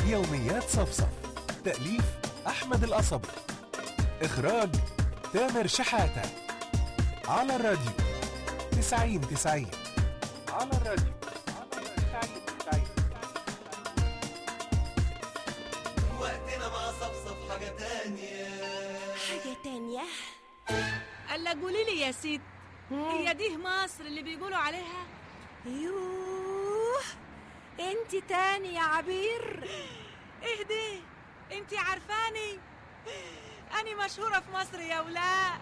يوميات صفصف تأليف أحمد القصبي إخراج تامر شحاتة على الراديو تسعين تسعين على الراديو تسعين تسعين وقتنا مع صفصف حاجة تانية حاجة تانية قال قولي لي يا ست هي دي مصر اللي بيقولوا عليها يوه انت تاني يا عبير ايه دي انتي عارفاني اني مشهورة في مصر يا ولاد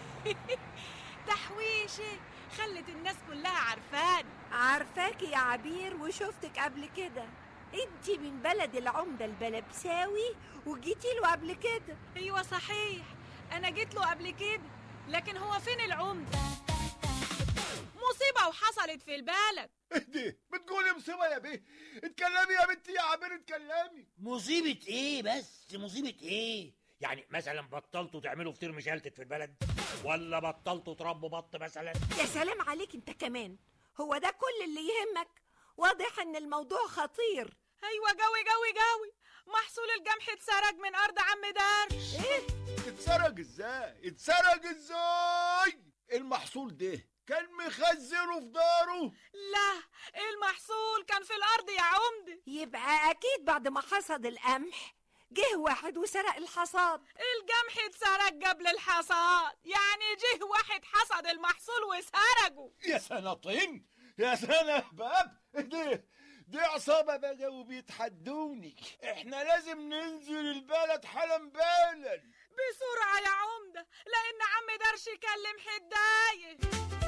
تحويشة خلت الناس كلها عارفاني عارفاكي يا عبير وشفتك قبل كده انت من بلد العمدة البلبساوي وجيتي له قبل كده ايوه صحيح انا جيت له قبل كده لكن هو فين العمدة مصيبة وحصلت في البلد اهدي بتقولي مصيبة يا بيه اتكلمي يا بنتي يا عبير اتكلمي مصيبة ايه بس مصيبة ايه يعني مثلا بطلتوا تعملوا فطير مشلتت في البلد ولا بطلتوا تربوا بط مثلا يا سلام عليك انت كمان هو ده كل اللي يهمك واضح ان الموضوع خطير ايوه جوي جوي جوي محصول الجمح اتسرق من ارض عم درش ايه اتسرق ازاي اتسرق ازاي المحصول ده كان مخزنه في داره لا المحصول كان في الارض يا عمدة يبقى اكيد بعد ما حصد القمح جه واحد وسرق الحصاد الجمح اتسرق قبل الحصاد يعني جه واحد حصد المحصول وسرقه يا سنطين يا سنة باب دي دي عصابة بقى وبيتحدوني احنا لازم ننزل البلد حالا بالا بسرعة يا عمدة لأن عم درش يكلم حداية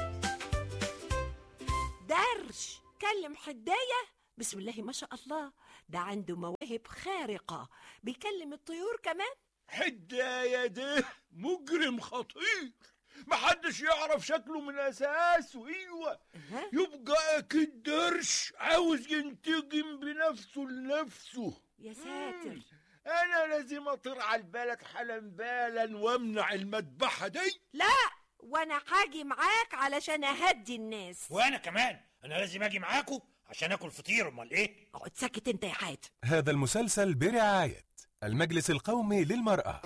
درش كلم حداية بسم الله ما شاء الله ده عنده مواهب خارقة بيكلم الطيور كمان حداية ده مجرم خطير محدش يعرف شكله من اساسه ايوه أها. يبقى اكيد درش عاوز ينتقم بنفسه لنفسه يا ساتر انا لازم اطير على البلد حالا بالا وامنع المذبحه دي لا وانا هاجي معاك علشان اهدي الناس وانا كمان انا لازم اجي معاكم عشان اكل فطير امال ايه اقعد ساكت انت يا حاتم هذا المسلسل برعاية المجلس القومي للمرأة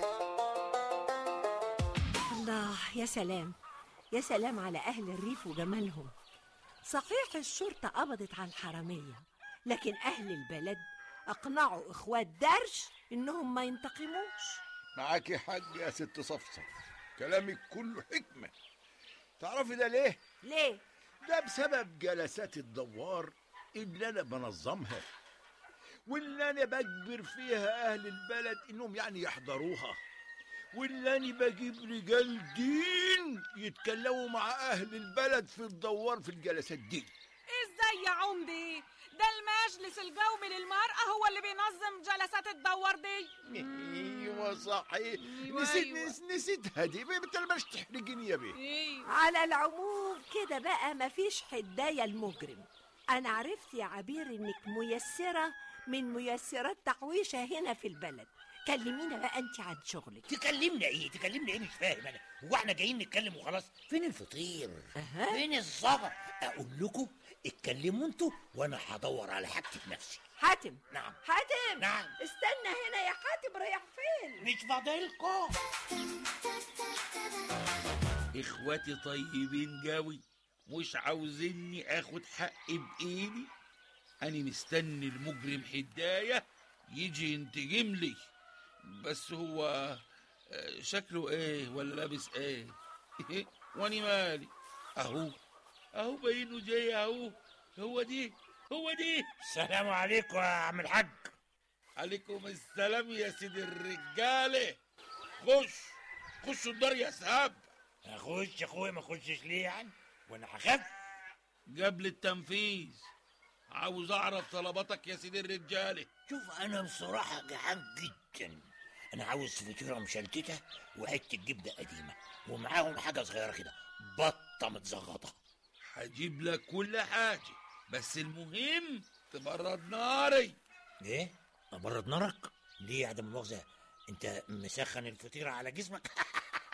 الله يا سلام يا سلام على أهل الريف وجمالهم صحيح الشرطة قبضت على الحرامية لكن أهل البلد أقنعوا إخوات درش إنهم ما ينتقموش معاكي حق يا ست صفصف كلامك كله حكمه تعرفي ده ليه ليه؟ ده بسبب جلسات الدوار اللي انا بنظمها واللي انا بجبر فيها اهل البلد انهم يعني يحضروها واللي انا بجيب رجال دين يتكلموا مع اهل البلد في الدوار في الجلسات دي ازاي يا عمدة ده المجلس القومي للمرأة هو اللي بينظم جلسات الدور دي ايوه صحيح أيوة، نسيت أيوة. نس- نسيتها دي انت مش تحرجيني يا بيه ايوه على العموم كده بقى مفيش حداية المجرم أنا عرفت يا عبير إنك ميسرة من ميسرات تحويشة هنا في البلد كلمينا بقى أنت عن شغلك تكلمنا ايه تكلمنا ايه مش فاهم انا هو احنا جايين نتكلم وخلاص فين الفطير أها. فين الزبر اقول لكم اتكلموا انتوا وانا هدور على حاجتي بنفسي حاتم نعم حاتم نعم. استنى هنا يا حاتم رايح فين مش فاضلكم اخواتي طيبين جوي مش عاوزيني اخد حقي بايدي انا مستني المجرم حدايه يجي ينتجم لي بس هو آه، شكله ايه ولا لابس ايه واني مالي اهو اهو باينه جاي اهو هو دي هو دي السلام عليكم يا عم الحاج عليكم السلام يا سيدي الرجاله خش خشوا الدار يا سهاب اخش يا اخويا ما اخشش ليه يعني وانا هخاف قبل التنفيذ عاوز اعرف طلباتك يا سيدي الرجاله شوف انا بصراحه جعان جدا انا عاوز فطيره مشلتته وحته جبنه قديمه ومعاهم حاجه صغيره كده بطه متزغطه هجيب لك كل حاجه بس المهم تبرد ناري ايه ابرد نارك ليه يا عدم المؤاخذه انت مسخن الفطيره على جسمك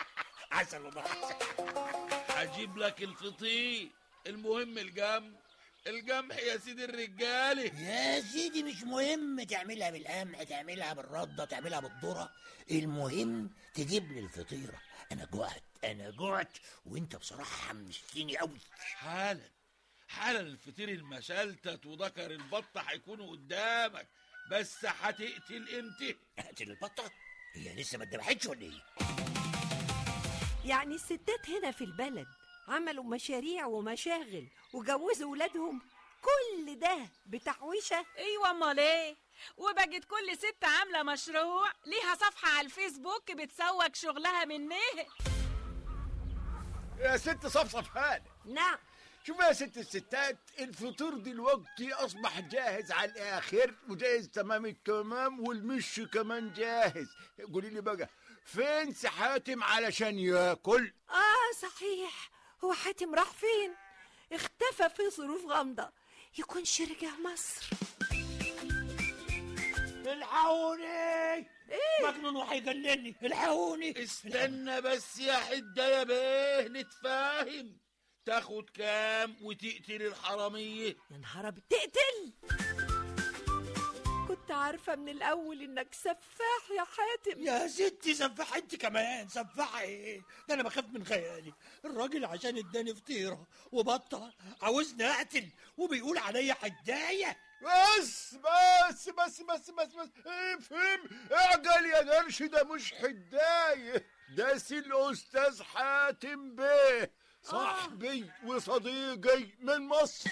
عسل والله عسل هجيب لك الفطير المهم الجنب الجمح يا سيدي الرجاله يا سيدي مش مهم تعملها بالقمح تعملها بالردة تعملها بالذرة المهم تجيب لي الفطيرة أنا جوعت أنا جوعت وأنت بصراحة حمستني أوي حالا حالا الفطير المشلتت وذكر البطة هيكونوا قدامك بس هتقتل امتى أقتل البطة هي لسه ما اتذبحتش ولا إيه؟ يعني الستات هنا في البلد عملوا مشاريع ومشاغل وجوزوا ولادهم كل ده بتحويشة ايوه امال ايه وبقت كل ست عامله مشروع ليها صفحه على الفيسبوك بتسوق شغلها منه يا ست صفصف هانم نعم شوف يا ست الستات الفطور دلوقتي اصبح جاهز على الاخر وجاهز تمام التمام والمش كمان جاهز قولي لي بقى فين سي حاتم علشان ياكل آه صحيح هو حاتم راح فين اختفى في ظروف غامضة يكونش رجع مصر الحقوني إيه؟ مجنون وهيجنني الحقوني استنى بس يا حدة يا بيه نتفاهم تاخد كام وتقتل الحرامية يا نهار أبيض تقتل كنت عارفة من الأول إنك سفاح يا حاتم يا ستي سفاحة انت كمان سفاحة ايه ده انا بخاف من خيالي الراجل عشان اداني فطيرة وبطة عاوزني اقتل وبيقول عليا حداية بس بس بس بس بس بس افهم اعجل يا درش ده مش حدايه ده سي الاستاذ حاتم بيه صاحبي وصديقي من مصر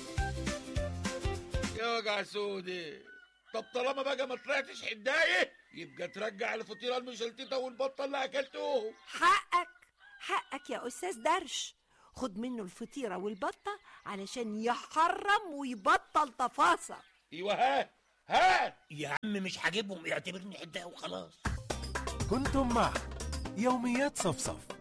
يا وجع سودي طب طالما بقى ما طلعتش حداية يبقى ترجع الفطيرة المشلتتة والبطة اللي أكلتوهم حقك حقك يا أستاذ درش خد منه الفطيرة والبطة علشان يحرم ويبطل تفاصيل ايوه هات هات يا عم مش هجيبهم يعتبرني حداية وخلاص كنتم مع يوميات صفصف